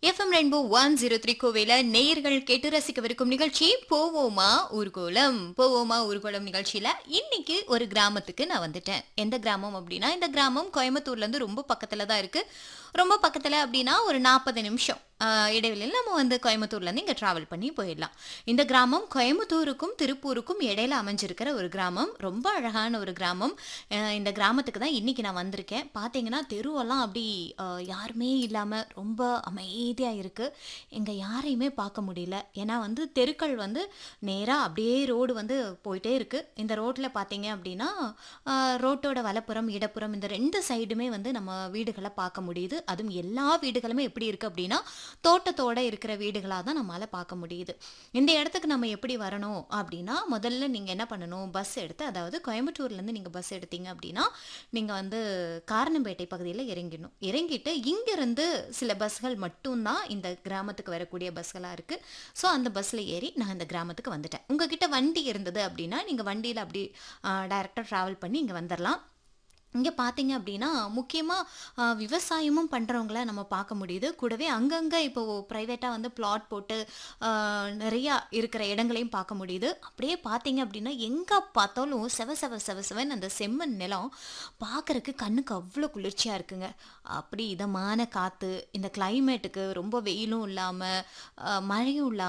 FM rainbow one zero three கோவையில நேயர்கள் கேட்டு ரசிக்கவிருக்கும் நிகழ்ச்சி போவோமா ஊர்கோலம் போவோமா ஊர்கோலம் நிகழ்ச்சியில இன்னைக்கு ஒரு கிராமத்துக்கு நான் வந்துட்டேன் எந்த கிராமம் அப்படின்னா இந்த கிராமம் கோயம்புத்தூர்ல இருந்து ரொம்ப பக்கத்துல தான் இருக்கு ரொம்ப பக்கத்துல அப்படின்னா ஒரு நாற்பது நிமிஷம் ஆஹ், இடைவெளியில் நம்ம வந்து கோயம்புத்தூர்ல இருந்து இங்க டிராவல் பண்ணி போயிடலாம் இந்த கிராமம் கோயம்புத்தூருக்கும் திருப்பூருக்கும் இடையில அமைஞ்சிருக்கிற ஒரு கிராமம் ரொம்ப அழகான ஒரு கிராமம் அஹ், இந்த கிராமத்துக்கு தான் இன்னைக்கு நான் வந்திருக்கேன் பார்த்தீங்கன்னா தெருவெல்லாம் அப்படி அஹ், யாருமே இல்லாம ரொம்ப அமைதியா இருக்கு எங்க யாரையுமே பார்க்க முடியல ஏன்னா வந்து தெருக்கள் வந்து நேரா அப்படியே ரோடு வந்து போயிட்டே இருக்கு இந்த ரோட்ல பார்த்தீங்க அப்படின்னா அஹ், ரோட்டோட வலப்புறம் இடப்புறம் இந்த ரெண்டு சைடுமே வந்து நம்ம வீடுகளை பார்க்க முடியுது அதுவும் எல்லா வீடுகளுமே எப்படி இருக்கு அப்படின்னா தோட்டத்தோட இருக்கிற வீடுகளாக தான் நம்மளால பார்க்க முடியுது இந்த இடத்துக்கு நம்ம எப்படி வரணும் அப்படின்னா முதல்ல நீங்க என்ன பண்ணணும் பஸ் எடுத்து அதாவது கோயம்புத்தூர்ல இருந்து நீங்க பஸ் எடுத்தீங்க அப்படின்னா நீங்க வந்து காரணம்பேட்டை பகுதியில் இறங்கிடணும் இறங்கிட்டு இங்கிருந்து சில பஸ்கள் மட்டும்தான் இந்த கிராமத்துக்கு வரக்கூடிய பஸ்களாக இருக்கு ஸோ அந்த பஸ்ஸில் ஏறி நான் இந்த கிராமத்துக்கு வந்துட்டேன் உங்ககிட்ட வண்டி இருந்தது அப்படின்னா நீங்கள் வண்டியில் அப்படி டைரெக்டாக ட்ராவல் பண்ணி இங்கே வந்துடலாம் இங்கே பார்த்தீங்க அப்படின்னா முக்கியமாக விவசாயமும் பண்ணுறவங்கள நம்ம பார்க்க முடியுது கூடவே அங்கங்கே இப்போ ப்ரைவேட்டாக வந்து பிளாட் போட்டு ஆஹ், நிறையா இருக்கிற இடங்களையும் பார்க்க முடியுது அப்படியே பார்த்தீங்க அப்படின்னா எங்கே பார்த்தாலும் செவ செவ செவ செவன் அந்த செம்மண் நிலம் பார்க்கறக்கு கண்ணுக்கு அவ்வளோ குளிர்ச்சியாக இருக்குங்க அப்படி இதமான காற்று இந்த கிளைமேட்டுக்கு ரொம்ப வெயிலும் இல்லாமல் மழையும் இல்லாமல்